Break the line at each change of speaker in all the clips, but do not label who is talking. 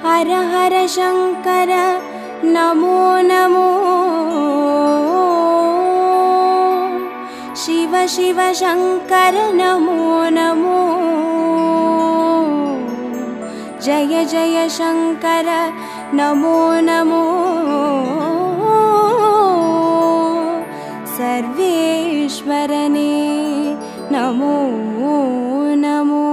हर हर शङ्कर नमो नमो शिव शिव शङ्कर नमो नमो जय जय शङ्कर नमो नमो सर्वेश्वरने नमो नमो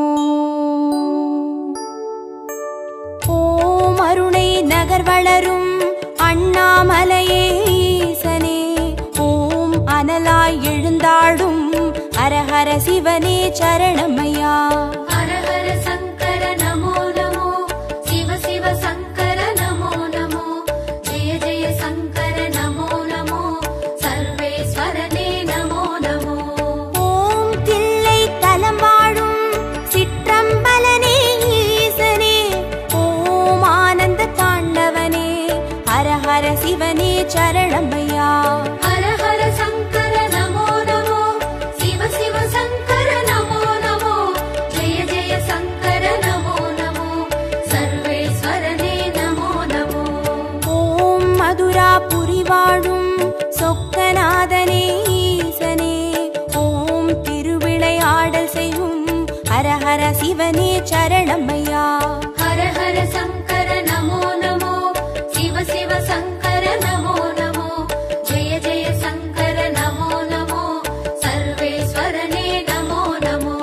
ஓம் அருணை நகர் வளரும் அண்ணாமலையே ஈசனே ஓம் அனலாய் எழுந்தாடும் அரஹர சிவனே சரணமையா
हर हर शङ्कर नमो नमो शिव शिव शङ्कर नमो नमो जय जय शङ्कर नमो नमो सर्वेश्वरने नमो नमो
ஓம் தில்லை தலம் வாழும் சிற்றம்பலனே ஈசனே ஓம் ஆனந்த தாண்டவனே ஹரஹர சிவனே சரணமையா
हर हर शङ्कर नमो नमो शिव शिव शङ्कर नमो नमो जय जय शङ्कर नमो नमो सर्वेश्वरने नमो नमो
ஓம் மதுராபுரி வாழும் சொக்கநாதனே ஈசனே ஓம் திருவிளையாடல் செய்யும் ஹரஹர சிவனே சரணமையா
हर हर शङ्कर नमो नमो शिव शिव शङ्कर नमो नमो जय जय शङ्कर नमो नमो सर्वेश्वरने नमो नमो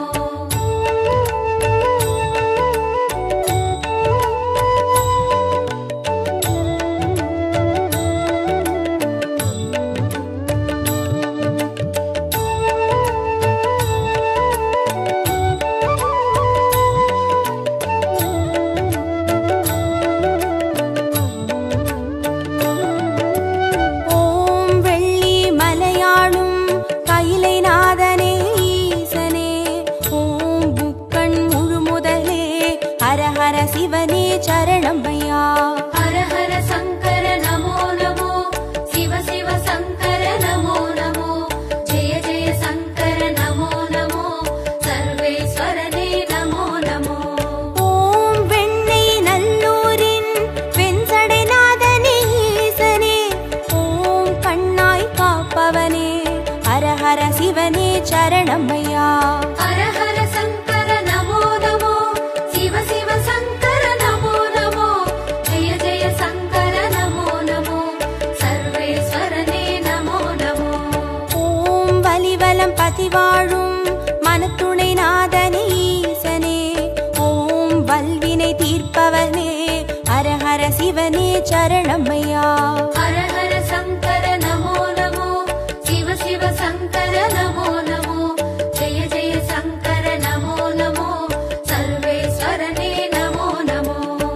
ஓம் வெள்ளி மலையாளும் கைலை நாதனே ஈசனே ஓம் புக்கண் முழு முதலே ஹரஹர சிவனே சரணமையா
हर हर शङ्कर नमो नमो शिव शिव शङ्कर नमो नमो जय जय शङ्कर नमो नमो सर्वेश्वरने नमो नमो
ஓம் வெண்ணை நல்லூரின் வெண்சடைநாதனே ஈசனே ஓம் கண்ணாய் காப்பவனே ஹரஹர சிவனே சரணமையா
हर हर शङ्कर नमो नमो शिव शिव शङ्कर नमो नमो जय जय शङ्कर नमो नमो सर्वेश्वरने नमो नमो
ஓம் வலிவலம் பதிவாழும் மனத்துணை நாதனே ஈசனே ஓம் வல்வினை தீர்ப்பவனே ஹரஹர சிவனே சரணமையா
हर हर शङ्कर नमो नमो शिव शिव शङ्कर नमो नमो जय जय शङ्कर नमो नमो सर्वेश्वरने नमो नमो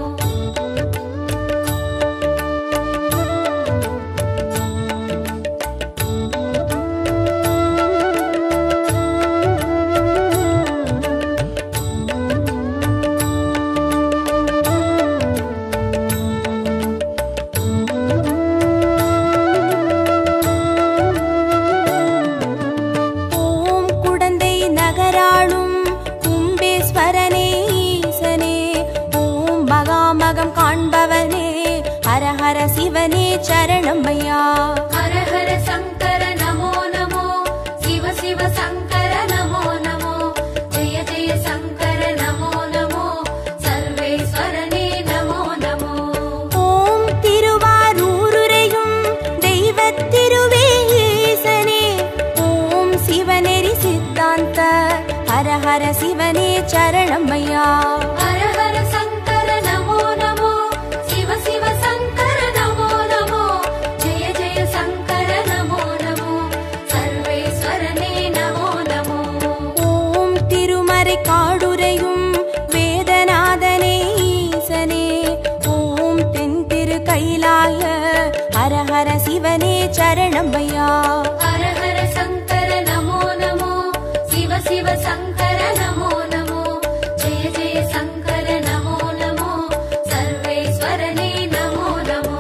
ஓம் குடந்தை நகராளும் கும்பேஸ்வரனே ஈசனே ஓம் மகாமகம் காண்பவனே ஹரஹர சிவனே சரணமையா
हर हर शङ्कर नमो नमो शिव शिव शङ्कर नमो नमो जय जय शङ्कर नमो नमो सर्वेश्वरने नमो नमो
ஓம் திருவாரூருரையும் தெய்வத் திருவே ஈசனே ஓம் சிவநெறி சித்தாந்த ஹரஹர சிவனே சரணமையா
हर हर शङ्कर नमो नमो शिव शिव शङ्कर नमो नमो जय जय शङ्कर नमो नमो सर्वेश्वरने नमो नमो
ஓம் திருமறை காடுரையும் வேதநாதனே ஈசனே ஓம் தென் திரு கைலாய ஹரஹர சிவனே சரணமையா
हर हर शङ्कर नमो नमो शिव शिव शङ्कर नमो नमो जय जय शङ्कर नमो नमो सर्वेश्वरने नमो नमो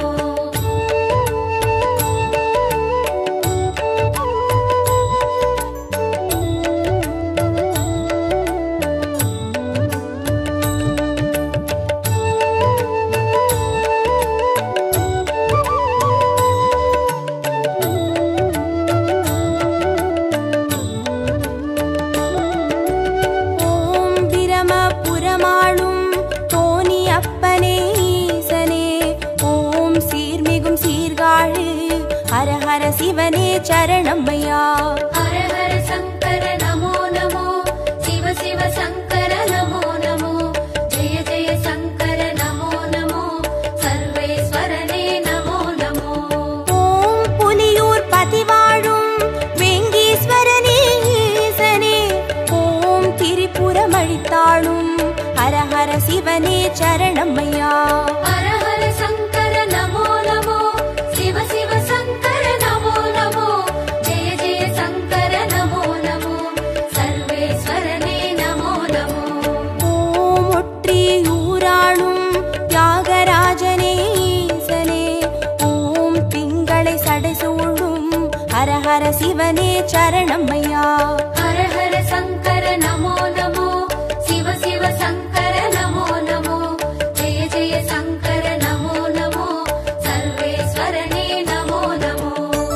ஓம் சிவனே சரணம்மையா
ஹர ஹர சங்கர நமோ நமோ சிவ சிவ சங்கர நமோ நமோ ஜெய ஜெய சங்கர நமோ நமோ சர்வேஸ்வரனே நமோ நமோ
ஓம் புலியூர் பதிவாழும் வெங்கீஸ்வரனே ஈசனே ஓம் திரிபுரம் அழித்தாளும் ஹர ஹர சிவனே சரணம்மையா
ஹர ஹர சங்கர நமோ நமோ சிவ சிவ சங்கர நமோ நமோ ஜெய ஜெய சங்கர நமோ நமோ சர்வேஸ்வரனே நமோ நமோ
ஓம் ஒற்றியூராளும் தியாகராஜனே ஈசனே ஓம் திங்களை சடைசூழும் ஹர ஹர சிவனே சரணம்மையா
ஹர ஹர சங்கர நமோ நமோ சிவ சிவ சங்கர நமோ நமோ ஜெய ஜெய சங்கர நமோ நமோ சர்வேஸ்வரனே நமோ நமோ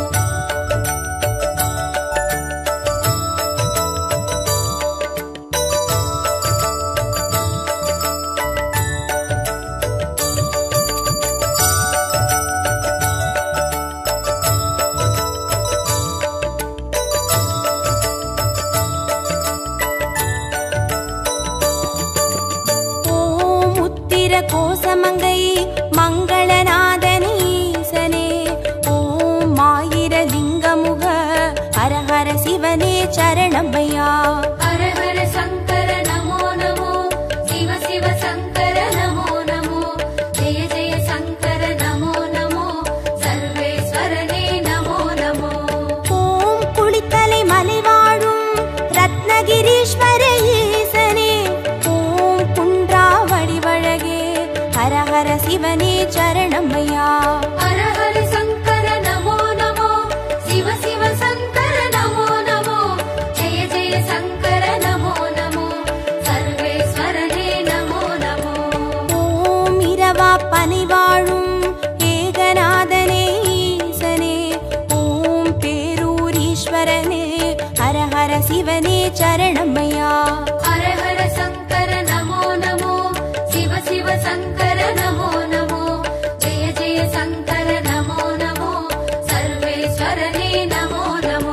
ஓம் உத்திர கோசமங்கை மங்களநாதனே ஈசனே ஓம் ஆயிர லிங்கமுக ஹர ஹர சிவனே சரணம்மையா
ஹர ஹர சங்கர நமோ நமோ சிவ சிவ சங்கர நமோ நமோ ஜெய ஜெய சங்கர நமோ நமோ சர்வேஸ்வரனே நமோ நமோ
ஓம் குளித்தலை மலைவாழும் ரத்னகிரீஸ்வர ஈசனே ஓம் குன்றா வடிவழகே ஹர ஹர சிவனே சரணம்மையா
ஹர ஹர சங்கர நமோ நமோ சிவ சிவ சங்கர நமோ நமோ ஜெய ஜெய சங்கர நமோ நமோ சர்வேஸ்வரனே நமோ நமோ
ஓம் இரவா பனிவாழும் ஏகநாதனே ஈசனே ஓம் பேரூரீஸ்வரனே ஹர ஹர சிவனே சரணம்மையா
ஹர ஹர சங்கர நமோ நமோ சிவ சிவ சங்கர நமோ நமோ ஜெய ஜெய சங்கர நமோ நமோ சர்வேஸ்வரனே நமோ நமோ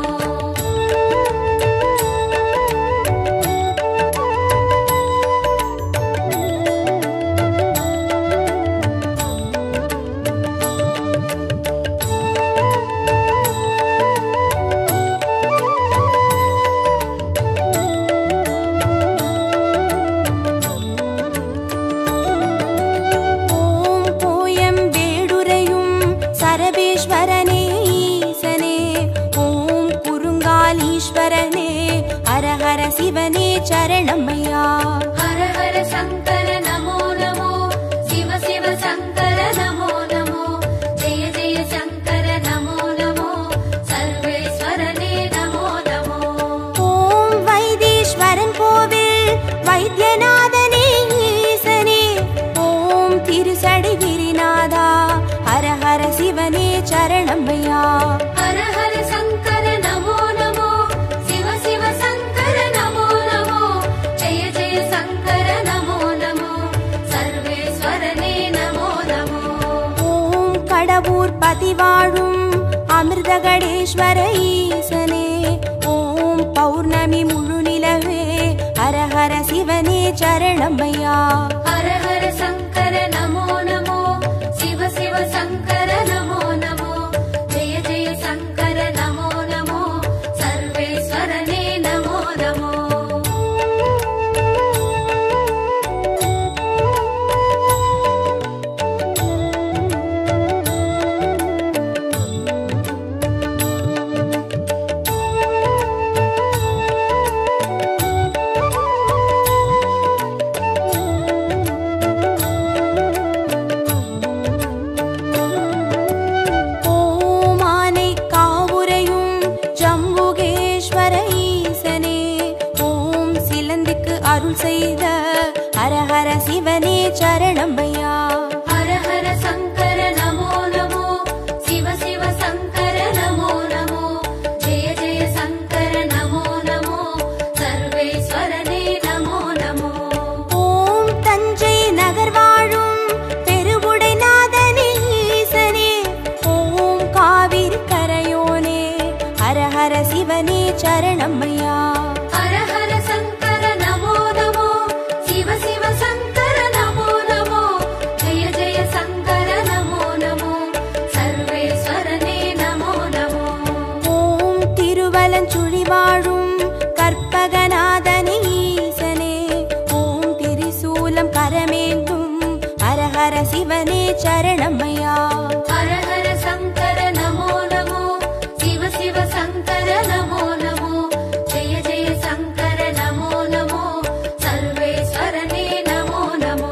ஓம் கோயம் வேடுரையும் சரபேஸ்வரனே ஈசனே ஓம் குறுங்காலீஸ்வரனே ஹர ஹர சிவனே சரணம்மையா
ஹர ஹர சங்கர நமோ நமோ சிவ சிவ சங்கர நமோ நமோ ஜெய ஜெய சங்கர நமோ நமோ சர்வேஸ்வரனே நமோ நமோ
ஓம் வைத்தீஸ்வரன் கோவில் வைத்தியநாதனே ஈசனே ஓம் திருசடி கிரிநாதா ஹர ஹர சிவனே சரணம்மையா
ஹர ஹர சங்கர நமோ நமோ சிவ சிவ சங்கர நமோ நமோ ஜெய ஜெய சங்கர நமோ நமோ சர்வேஸ்வரனே நமோ நமோ
ஓம் கடவுர் பதிவாழும் அமிர்தகடேஸ்வர ஈசனே ஓம் பௌர்ணமி முழு நிலவே ஹர ஹர சிவனே சரணம்மையா
ஹர ஹர சங்கர நமோ நமோ சிவ சிவ சங்கர நமோ நமோ ஜெய ஜெய சங்கர நமோ நமோ சர்வேஸ்வரனே நமோ நமோ
வாழும் கற்பகநாதனே ஈசனே ஓம் திரிசூலம் கரமேந்தும் ஹரஹர சிவனே சரணமையா
ஹர ஹர சங்கர நமோ நமோ சிவ சிவ சங்கர நமோ நமோ ஜெய ஜெய சங்கர நமோ நமோ சர்வேஸ்வரனே நமோ நமோ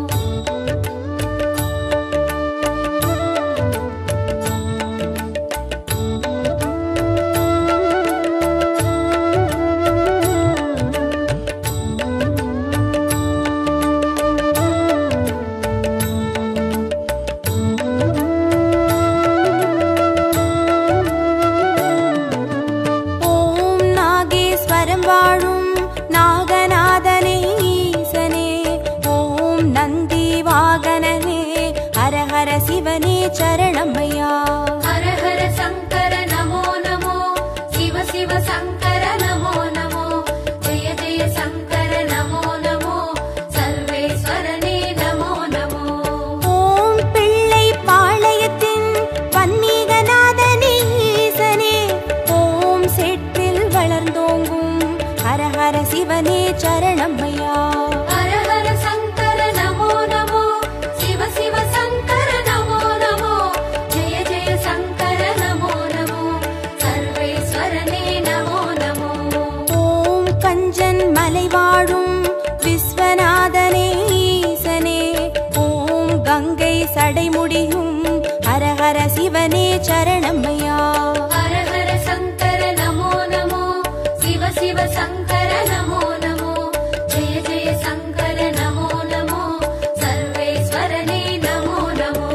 ஓம் நாகேஸ்வரம் வாழும் நாகநாதனே ஈசனே ஓம் நந்தி வாகனனே ஹரஹர சிவனே சரணமையா
ஹர ஹர சங்கர நமோ நமோ சிவ சிவ சங்கர நமோ நமோ ஜெய ஜெய சங்கர நமோ நமோ சர்வேஸ்வரனே நமோ நமோ
ஓம் பிள்ளை பாளையத்தின் பன்மீகநாதனே ஈசனே ஓம் செட்டில் வளர்ந்தோங்கும் ஹரஹர சிவனே சரணமையா
ஹர ஹர சங்கர நமோ நமோ சிவ சிவ சங்கர நமோ நமோ ஜெய ஜெய சங்கர நமோ நமோ சர்வேஸ்வரனே நமோ நமோ
ஓம் கஞ்சன் மலை வாழும் விஸ்வநாதனே ஈசனே ஓம் கங்கை சடைமுடியும் ஹரஹர சிவனே சரணமையா
ஹர ஹர சங்கர நமோ நமோ சிவ சிவ சங்கர நமோ நமோ ஜெய ஜெய சங்கர நமோ நமோ சர்வேஸ்வரனே நமோ நமோ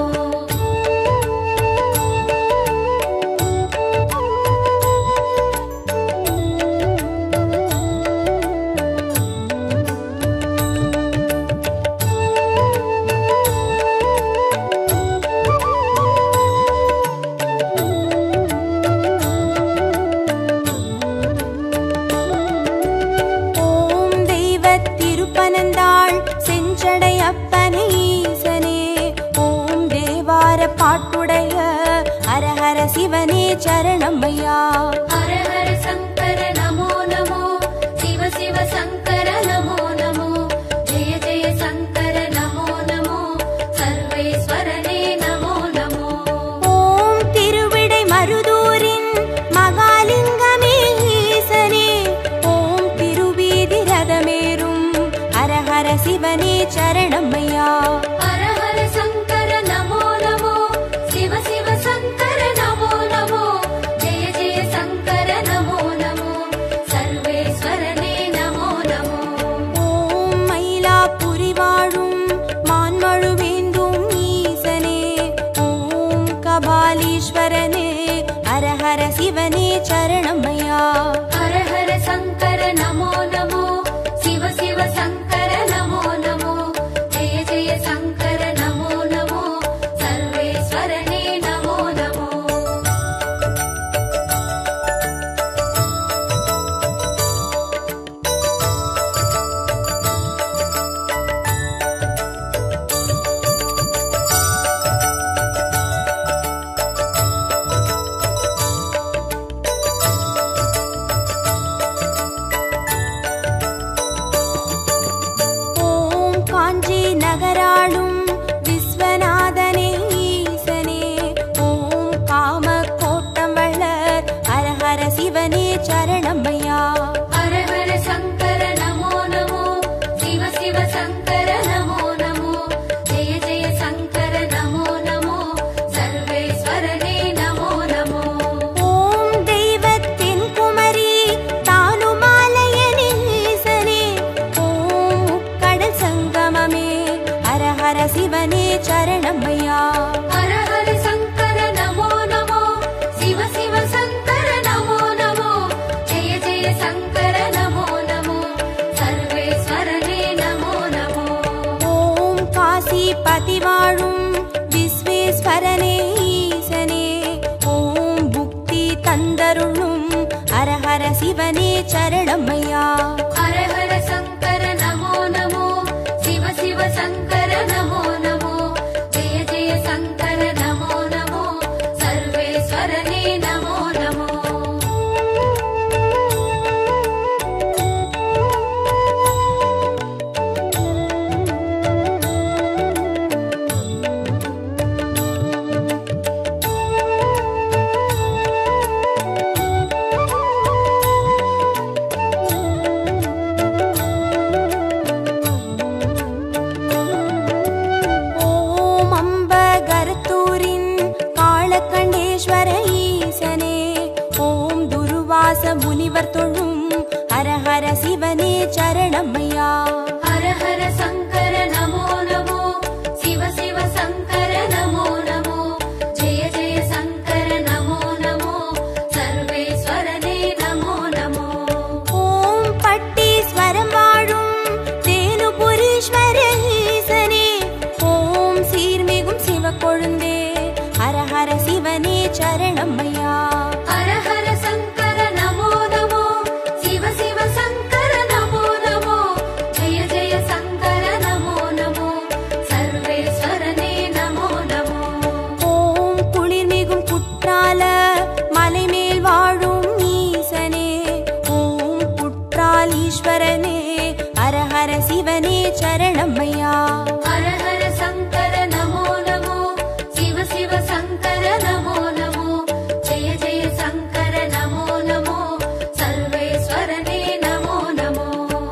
ஓம் தெய்வ திருப்பனந்தாள் செஞ்சடை அப்பனே ஈசனே ஓம் தேவார பாட்டுடைய ஹரஹர சிவனே சரணமையா
ஹர ஹர சங்கர நமோ நமோ சிவ சிவ சங்கர நமோ நமோ ஜெய ஜெய சங்கர நமோ நமோ சர்வேஸ்வரனே நமோ நமோ
ஓம் திருவிடை மருதூரின் மகாலிங்கமே ஈசனே ஓம் திருவீதி ரதமேறும் ஹரஹர சிவனே சரணமையா
ஹர ஹர சங்கர நமோ நமோ சிவ சிவ சங்கர நமோ நமோ ஜெய ஜெய சங்கர நமோ நமோ சர்வேஸ்வரனே நமோ நமோ
ஓம் மயிலாப்புரி வாழும் மான்மழுவேந்தும் ஈசனே ஓம் கபாலீஸ்வரனே ஹரஹர சிவனே சரணமையா
ஹர ஹர சங்கர நமோ நமோ சிவ சிவ சங்கர நமோ நமோ ஜெய ஜெய சங்கர நமோ நமோ சர்வேஸ்வரனே நமோ நமோ
ஓம் காஞ்சி நகராளும் விஸ்வநாதனே ஈசனே ஓம் காம கோட்டம் வளர் ஹரஹர சிவனே சரணமையா
ஹர ஹர சங்கர நமோ நமோ சிவ சிவ சங்கர நமோ நமோ ஜெய ஜெய சங்கர நமோ நமோ சர்வேஸ்வரனே நமோ நமோ
ஓம் தெய்வத்தின் குமரி தானுமாலயனே ஈசனே ஓம் முக்கடல் சங்கமமே ஹரஹர சிவனே சரணமையா
ஹர ஹர சங்கர நமோ நமோ சிவ சிவ சங்கர நமோ நமோ ஜெய ஜெய சங்கர நமோ நமோ சர்வேஸ்வரனே நமோ நமோ
ஓம் காசி பதி வாழும் விஸ்வேஸ்வரனே ஈசனே ஓம் புக்தி தந்தருளும் ஹரஹர சிவனே சரணமையா
ஹர ஹர சங்கர நமோ நமோ சிவ சிவ சங்கர நமோ நமோ ஜெய ஜெய சங்கர நமோ நமோ சர்வேஸ்வரனே நமோ நமோ
சுகேஸ்வர ஈசனே ஓம் துருவாச முனிவர் தொழும் ஹர ஹர சிவனே சரணமையா
ஹர ஹர சங்கர நமோ நமோ சிவ சிவ சங்கர நமோ நமோ ஜெய ஜெய சங்கர நமோ நமோ சர்வேஸ்வரனே நமோ நமோ
ஓம் பட்டீஸ்வரம் வாழும் தேனுபுரீஸ்வர ஈசனே ஓம் சீர்மிகும் சிவக்கொழுந்தே ஹர ஹர சிவனே சரணமையா
ஹர ஹர சங்கர நமோ நமோ சிவ சிவ சங்கர நமோ நமோ ஜெய ஜெய சங்கர நமோ நமோ சர்வேஸ்வரனே நமோ நமோ
ஓம் குளிர்மிகும் குற்றால மலைமேல் வாழும் ஈசனே ஓம் குற்றால் ஈஸ்வரனே ஹர ஹர சிவனே சரணமையா
ஹர ஹர சங்கர நமோ நமோ சிவ சிவ சங்கர நமோ நமோ ஜெய ஜெய சங்கர நமோ நமோ சர்வேஸ்வரனே நமோ நமோ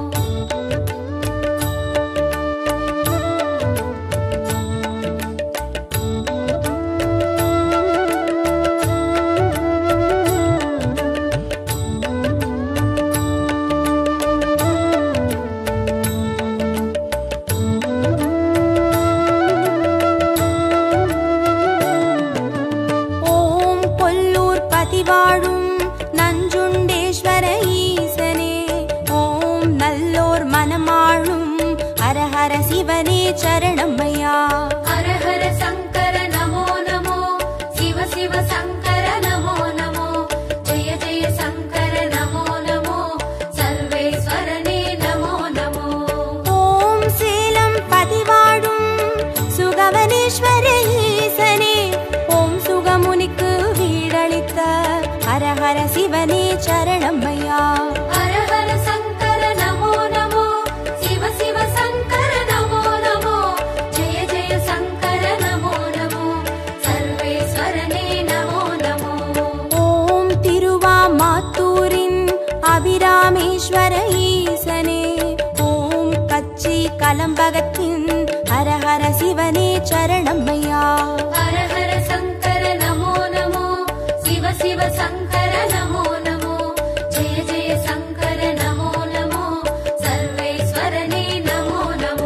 ஓம் கொல்லூர் பதிவாழும் நஞ்சுண்டேஸ்வர ஈசனே ஓம் நல்லோர் மனமாழும் ஹர ஹர சிவனே சரணமையா
ஹர ஹர சங்கர நமோ நமோ சிவ சிவ சங்கர நமோ நமோ ஜெய ஜெய சங்கர நமோ நமோ சர்வேஸ்வரனே நமோ நமோ
ஓம் சேலம் பதிவாழும் சுகவனேஸ்வர ஈசனே ஓம் சுகமுனிக்கு வீடளித்த ஹர ஹர சிவனே சரணமையா
ஹர ஹர சங்கர நமோ நமோ சிவ சிவ சங்கர நமோ நமோ ஜெய ஜெய சங்கர நமோ நமோ சர்வேஸ்வரனே நமோ நமோ
ஓம் திருவாமாத்தூரின் அபிராமேஸ்வர ஈசனே ஓம் கச்சி கலம்பகத்தின் ஹர ஹர சிவனே சரணமையா
ஹர ஹர சங்கர நமோ நமோ சிவ சிவ சங்கர நமோ நமோ ஜெய ஜெய சங்கர நமோ நமோ சர்வேஸ்வரனே நமோ நமோ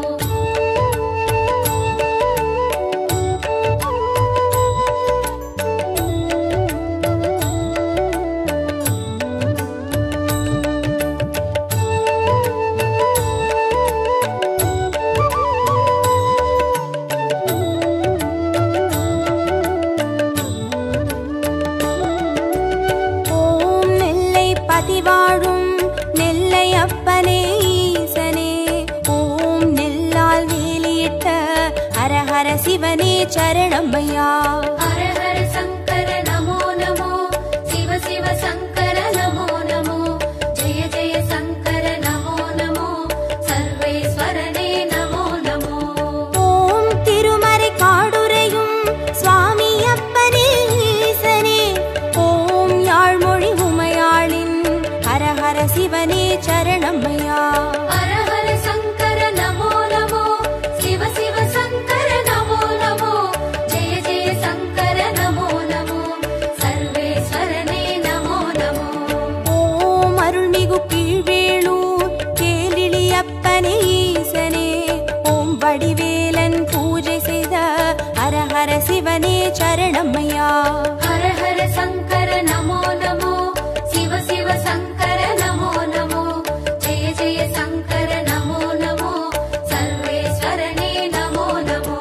ஓம் நெல்லை பதிவாழும் நெல்லை அப்பனே ஈசனே ஓம் நெல்லால் வேலியிட்ட ஹர ஹர சிவனே சரணமையா
ஹர ஹர சங்கர நமோ நமோ சிவ சிவ சங்கர நமோ நமோ ஜெய ஜெய சங்கர நமோ நமோ சர்வேஸ்வரனே நமோ நமோ
ஓம் திருமறை காடுரையும் சுவாமி அப்பனே ஈசனே ஓம் யாழ்மொழி உமையாளின் ஹர ஹர சிவனே சரணமையா
ஹர ஹர சங்கர நமோ நமோ சிவ சிவ சங்கர நமோ நமோ ஜெய ஜெய சங்கர நமோ நமோ சர்வேஸ்வரனே நமோ நமோ
ஓம் அருள்மிகு கீழ்வேளூர் கேலிளி அப்பனே ஈசனே ஓம் வடிவேலன் பூஜை செய்த ஹர ஹர சிவனே சரணமையா
ஹர ஹர சங்கர நமோ நமோ சிவ சிவ சங்கர நமோ நமோ ஜெய ஜெய சங்கர நமோ நமோ சர்வேஸ்வரனே நமோ நமோ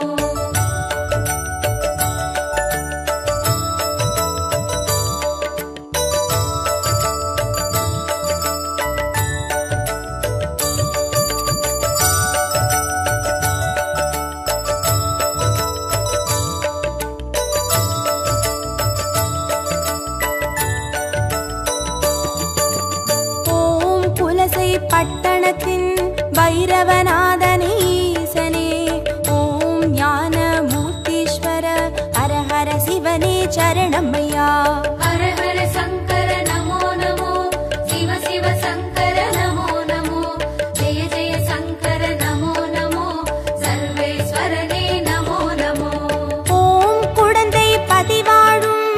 ஓம் புலசை பட்டணத்தின் பைரவநாதனே ஈசனே ஓம் ஞான மூர்த்தீஸ்வர ஹர ஹர சிவனே சரணமையா
ஹர ஹர சங்கர நமோ நமோ சிவ சிவ சங்கர நமோ நமோ ஜெய ஜெய சங்கர நமோ நமோ சர்வேஸ்வரனே நமோ நமோ
ஓம் குடந்தை பதிவாழும்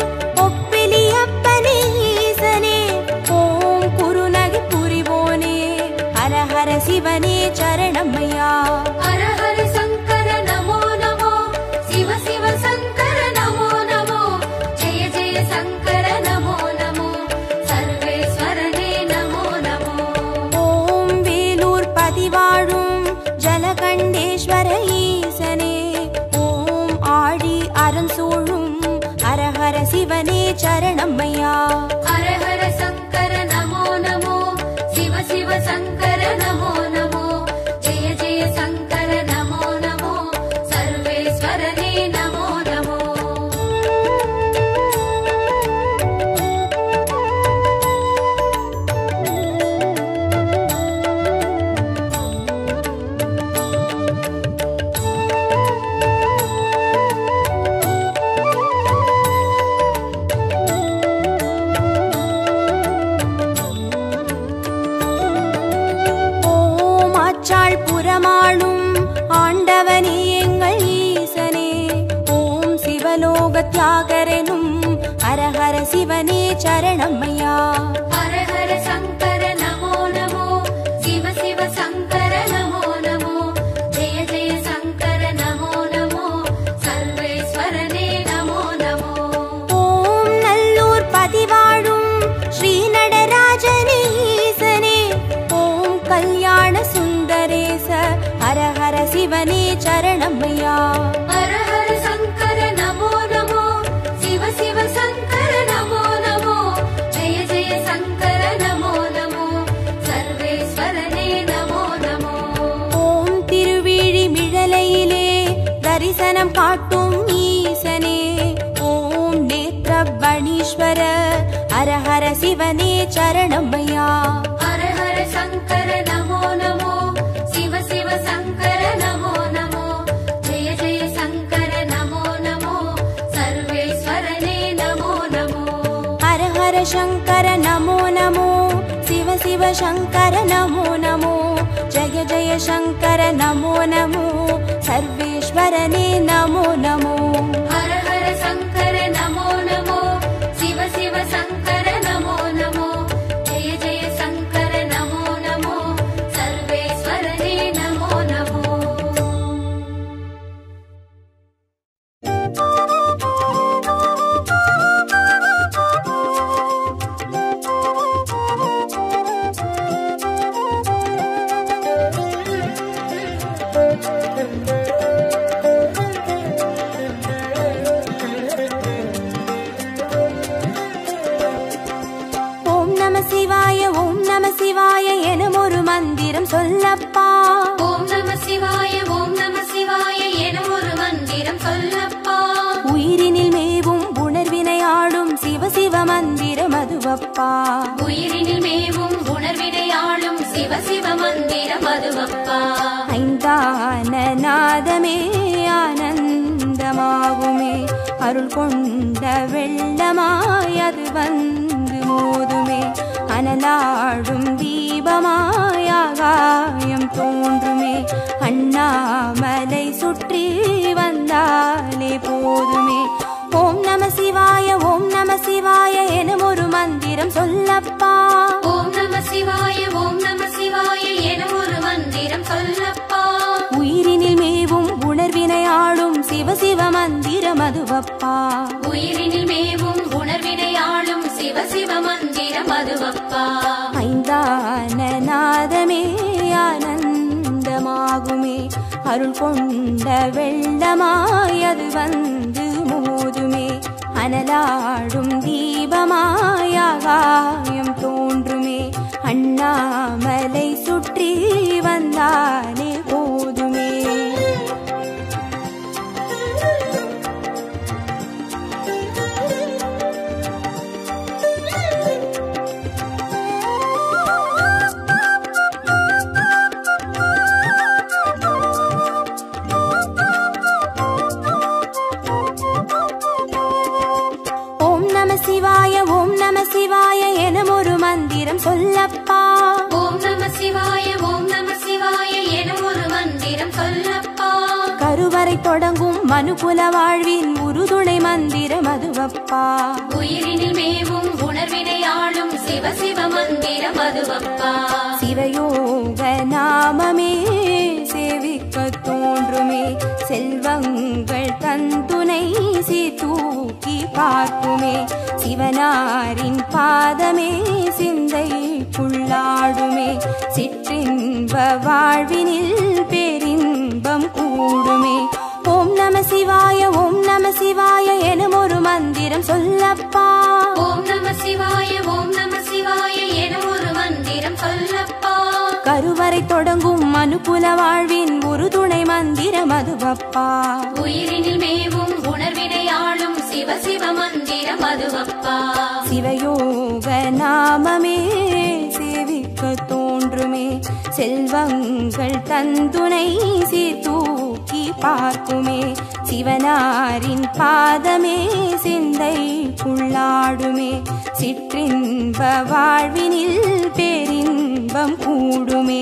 சரணம்மையா
ஹர ஹர சங்கர நமோ நமோ சிவ சிவ சங்கர நமோ நமோ ஜெய ஜெய சங்கர நமோ நமோ சர்வேஸ்வரனே நமோ நமோ
ஓம் ஆச்சாள் புறமாளும் ஆண்டவனே எங்கள் ஈசனே ஓம் சிவலோக தியாகரனும் ஹரஹர சிவனே சரணம்மையா
ஹர ஹர சங்கர நமோ நமோ சிவ சிவ சங்கர நமோ நமோ ஜெய ஜெய சங்கர நமோ நமோ சர்வேஸ்வரனே நமோ நமோ
ஓம் நல்லூர் பதிவாழும் ஸ்ரீ நடராஜனே ஈசனே ஓம் கல்யாண சுந்தரேச ஹரஹர சிவனே சரணம்மையா
ஹர ஹர சங்கர நமோ நமோ சிவ சிவ சங்கர நமோ நமோ ஜெய ஜெய சங்கர நமோ நமோ சர்வேஸ்வரனே நமோ நமோ
ஓம் திருவிழி மிழலையிலே தரிசனம் காட்டும் ஈசனே ஓம் நேத்ரபணீஸ்வர ஹரஹர சிவனே சரணம்மையா
ஹர ஹர சங்கர நமோ நமோ சிவ சிவ சங்கர நமோ நமோ ஜெய ஜெய சங்கர நமோ நமோ சர்வேஸ்வரனே நமோ நமோ
ஹர ஹர சங்கர நமோ நமோ சிவ சிவ சங்கர நமோ நமோ ஜய ஜய சங்கர நமோ நமோ சர்வேஸ்வரனே நமோ நமோ
ஹர ஹர சங்கர நமோ நமோ சிவ சிவ சங்கர நமோ நமோ ஜெய ஜெய சங்கர நமோ நமோ சர்வேஸ்வரனே நமோ நமோ
ஓம் நம சிவாய ஓம் நம சிவாய எனும் ஒரு மந்திரம் சொல்லப்பா
ஓம் நம சிவாய ஓம் நம சிவாய என ஒரு மந்திரம் சொல்லப்பா
உயிரினில் மேவும் உணர்வினை ஆளும் சிவ சிவ மந்திரம் அதுவப்பா
உயிரினில் மேவும் உணர்வினை ஆளும் சிவ சிவ மந்திரம் அதுவப்பா
ஐந்தான நாதமே ஆனந்தமாகுமே அருள் கொண்ட வெள்ளமாய் அது வந்து மோதுமே அனலாடும் தீபமாய் ஆகாயம் தோன்றுமே அண்ணாமலை சுற்றி வந்தாலே போதுமே ஓம் நம சிவாய ஓம் நம சிவாய எனும் ஒரு மந்திரம் சொல்லப்பா
ஓம் நம சிவாய ஓம் நம சிவாய என ஒரு மந்திரம் சொல்லப்பா
உயிரினில் மேவும் உணர்வினை ஆளும் சிவ சிவ மந்திரம் அதுவப்பா
உயிரினில் மேவும் உணர்வினை ஆளும் சிவ சிவ மந்திரம் அதுவப்பா
ஐந்தான நாதமே ஆனந்தமாகுமே அருள் கொண்ட வெள்ளமாய் அது வந்து மோதுமே அனலாடும் தீபமாய் ஆகாயம் தோன்றுமே அண்ணாமலை சுற்றி வந்தாலே போதுமே ஓம் நம சிவாய ஓம் நம சிவாய எனும் ஒரு மந்திரம் சொல்லப்பா
ஓம் நம சிவாய ஓம் நம சிவாய என ஒரு மந்திரம் சொல்லப்பா
கருவறை தொடங்கும் மனுகுல வாழ்வின் உறுதுணை மந்திரம் அதுவப்பா
உயிரினில் மேவும் உணர்வினை ஆளும் சிவ சிவ மந்திரம் அதுவப்பா
சிவயோக நாமமே சேவிக்க தோன்றுமே செல்வங்கள் தந்துணை சீதூக்கி பார்க்குமே சிவனாரின் பாதமே சிந்தைக்குள்ளாடுமே சிற்றின்ப வாழ்வினில் பேரின்பம் கூடுமே ஓம் நம சிவாய ஓம் நம சிவாய எனும் ஒரு மந்திரம் மந்திரம் சொல்லப்பா
ஓம் நம சிவாய ஓம் நம சிவாய என ஒரு மந்திரம் சொல்லப்பா
கருவறை தொடங்கும் மனுக்குல வாழ்வின் ஒரு துணை மந்திரம் அதுவப்பா
உயிரினில் மேவும் உணர்வினை ஆளும் சிவ சிவ மந்திரம் அதுவப்பா
சிவயோக நாமமே சேவிக்க தோன்றுமே செல்வங்கள் தந்துணை சீர்தூக்கி பார்க்குமே சிவனாரின் பாதமே சிந்தைக்குள்ளாடுமே சிற்றின்ப வாழ்வினில் பேரின்பம் கூடுமே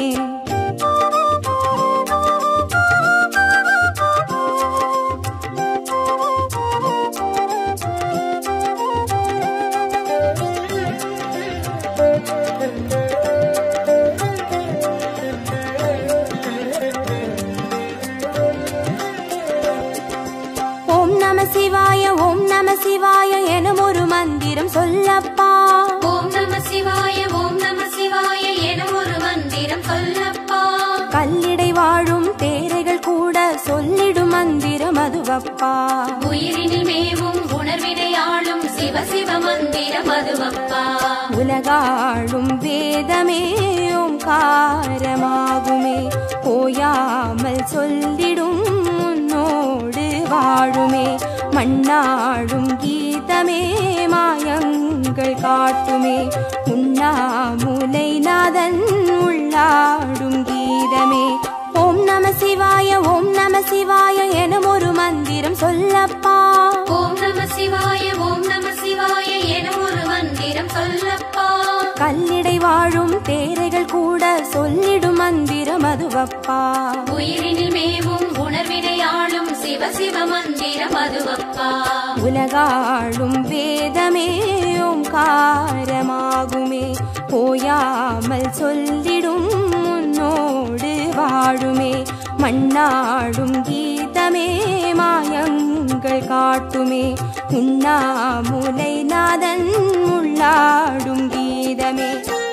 ஓம் நம சிவாய ஓம் நம சிவாய எனும் ஒரு மந்திரம் சொல்லப்பா
ஓம் நம சிவாய ஓம் நம சிவாய என ஒரு மந்திரம் சொல்லப்பா
கல்லிடை வாழும் தேரைகள் கூட சொல்லிடும் மந்திரம் அதுவப்பா
உயிரினில் மேவும் உணர்வினை ஆளும் சிவ சிவ மந்திரம் அதுவப்பா
உலகாளும் வேதமே ஓங்காரமாகுமே ஓயாமல் சொல்லிடும் உன்னோடு வாழுமே மண்ணாடும் கீதமே மாயங்கள் காட்டுமே உண்ணாமுலை நாதன் உள்ளாடும் கீதமே ஓம் நம சிவாய ஓம் நம சிவாய எனும் ஒரு மந்திரம் சொல்லப்பா
ஓம் நம சிவாய ஓம் நம சிவாய என ஒரு மந்திரம் சொல்லப்பா
கல்லிடை வாழும் தேரைகள் கூட சொல்லிடும் மந்திரம் அதுவப்பா
உயிரினில் மேவும் உணர்வினை ஆளும் சிவ சிவ மந்திரம் அதுவப்பா
உலகாளும் வேதமே ஓங்காரமாகுமே ஓயாமல் சொல்லிடும் உன்னோடு வாழுமே மண்ணாடும் கீதமே மாயங்கள் காட்டுமே உண்ணாமுலை நாதன் உள்ளாடும் கீதமே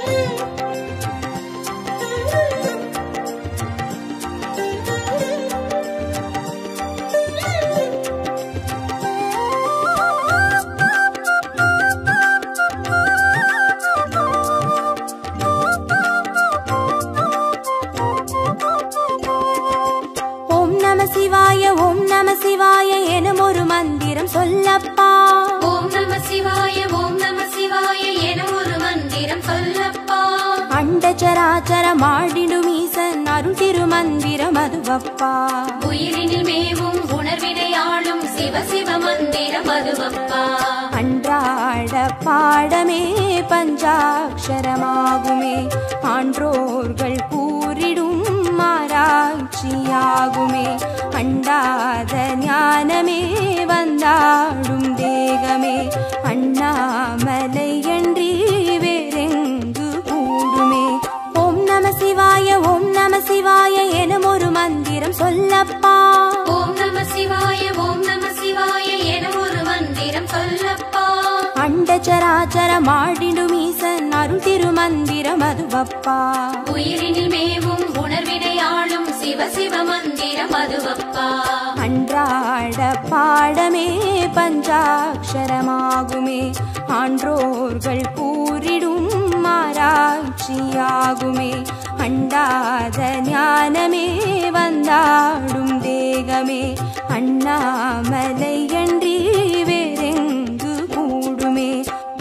ஓம் நம சிவாய ஓம் நம சிவாய எனும் ஒரு மந்திரம் சொல்லப்பா
ஓம் நம சிவாய ஓம் நம சிவாய என ஒரு மந்திரம் சொல்லப்பா
அண்டச்சராச்சர மாடிடும் ஈசன் அருள் திருமந்திரம் அதுவப்பா
உயிரினில் மேவும் உணர்வினை ஆளும் சிவ சிவ மந்திரம் அதுவப்பா
அன்றாட பாடமே பஞ்சாட்சரமாகுமே ஆன்றோர்கள் கூறிடும் ஆராய்ச்சியாகுமே அண்டாத ஞானமே வந்தாடும் தேகமே அண்ணாமலை என்றி வேறெங்கு கூடுமே ஓம் நம சிவாய ஓம் நம சிவாய எனும் ஒரு மந்திரம் சொல்லப்பா
ஓம் நம சிவாய ஓம் நம சிவாய என ஒரு மந்திரம் சொல்லப்பா
அண்டச்சராச்சர மாடிடும் ஈசன் அருள் திருமந்திரம் அதுவப்பா
உயிரினில் மேவும் உணர்வினை ஆளும் சிவ சிவ மந்திரம் அதுவப்பா
அன்றாட பாடமே பஞ்சாட்சரமாகுமே ஆன்றோர்கள் கூறிடும் ஆராய்ச்சியாகுமே அண்டாத ஞானமே வந்தாடும் தேகமே அண்ணாமலை என்றி வேறெங்கு கூடுமே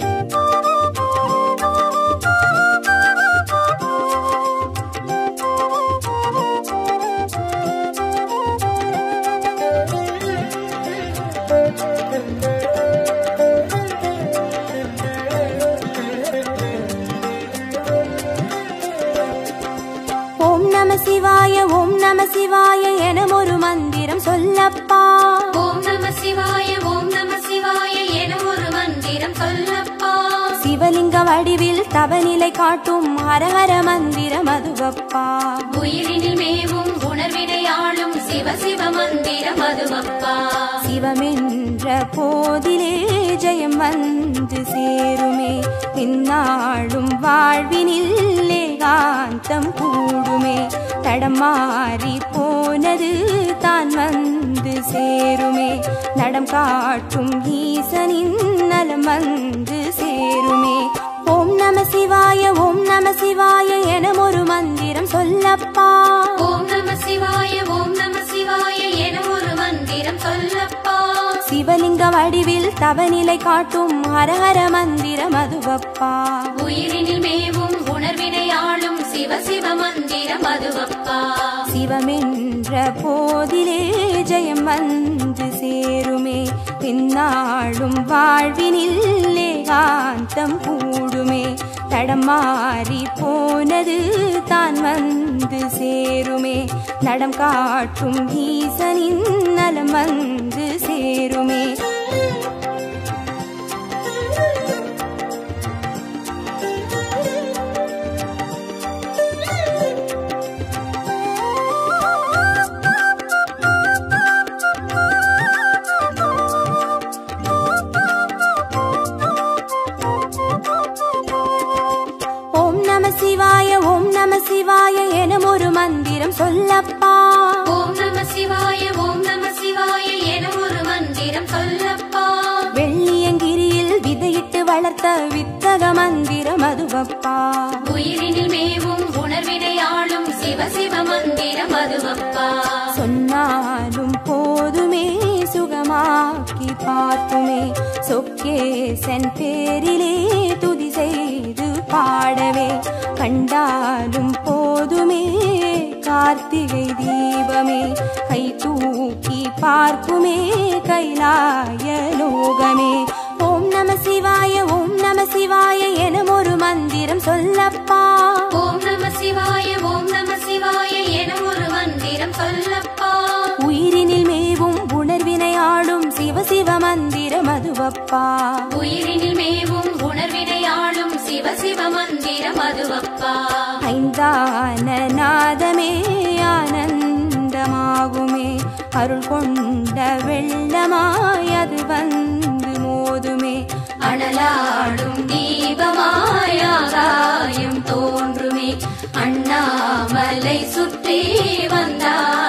ஓம் நம சிவாய ஓம் நம சிவாய எனும் ஒரு மந்திரம் சொல்லப்பா
ஓம் நம சிவாய ஓம் நம சிவாய என ஒரு மந்திரம் சொல்லப்பா
சிவலிங்க வடிவில் தவநிலை காட்டும் ஹரஹர மந்திரம் அதுவப்பா
உயிரினில் மேவும் உணர்வினை ஆளும் சிவ சிவ மந்திரம் அதுவப்பா
சிவமென்ற போதிலே ஜெயம் வந்து சேருமே இந்நாளும் வாழ்வினில் ஏகாந்தம் கூடுமே தடம் மாறி போனது தான் வந்து சேருமே நடம் காட்டும் ஈசனின் நலம் வந்து சேருமே ஓம் நம சிவாய ஓம் நம சிவாய என ஒரு மந்திரம் சொல்லப்பா
ஓம் நம சிவாய ஓம் நம சிவாய என ஒரு மந்திரம் சொல்லப்பா
சிவலிங்க வடிவில் தவநிலை காட்டும் ஹரஹர மந்திரம் அதுவப்பா
உயிரினில் மேவும் உணர்வினை ஆளும் சிவ சிவ மந்திரம் அதுவப்பா
சிவமென்ற போதிலே ஜெயம் வந்து சேருமே பின்னாளும் வாழ்வினில் ஏகாந்தம் கூடுமே தடம் மாறி போனது தான் வந்து சேருமே நடம் காட்டும் ஈசனின் நலம் வந்து சேருமே ஓம் நம சிவாய ஓம் நம சிவாய என ஒரு மந்திரம் சொல்லப்பா
ஓம் நம சிவாய ஓம் நம சிவாய என ஒரு மந்திரம் சொல்லப்பா
வெள்ளியங்கிரியில் விதையிட்டு வளர்த்த வித்தக மந்திரம் அதுவப்பா
உயிரினில் மேவும் உணர்வினை ஆளும் சிவ சிவ மந்திரம் அதுவப்பா
சொன்னாலும் போதுமே சுகமாக்கி பார்த்துமே சொக்கேசன் பேரிலே துதி செய்து பாடவே கண்டாலும் போதுமே கார்த்திகை தீபமே கை தூக்கி பார்க்குமே கைலாய லோகமே ஓம் நம சிவாய ஓம் நம சிவாய என ஒரு மந்திரம் சொல்லப்பா
ஓம் நம சிவாய ஓம் நம சிவாய என ஒரு மந்திரம் சொல்லப்பா
உயிரினில் மேவும் உணர்வினை ஆளும் சிவ சிவ மந்திரம் அதுவப்பா
உயிரினில் மேவும் உணர்வினை ஆளும் சிவ சிவ மந்திரம் அதுவப்பா
ஐந்தான நாதமே ஆனந்தமாகுமே அருள் கொண்ட வெள்ளமாய் அது வந்து மோதுமே
அனலாடும் தீபமாய் ஆகாயம் தோன்றுமே அண்ணாமலை சுற்றி வந்தார்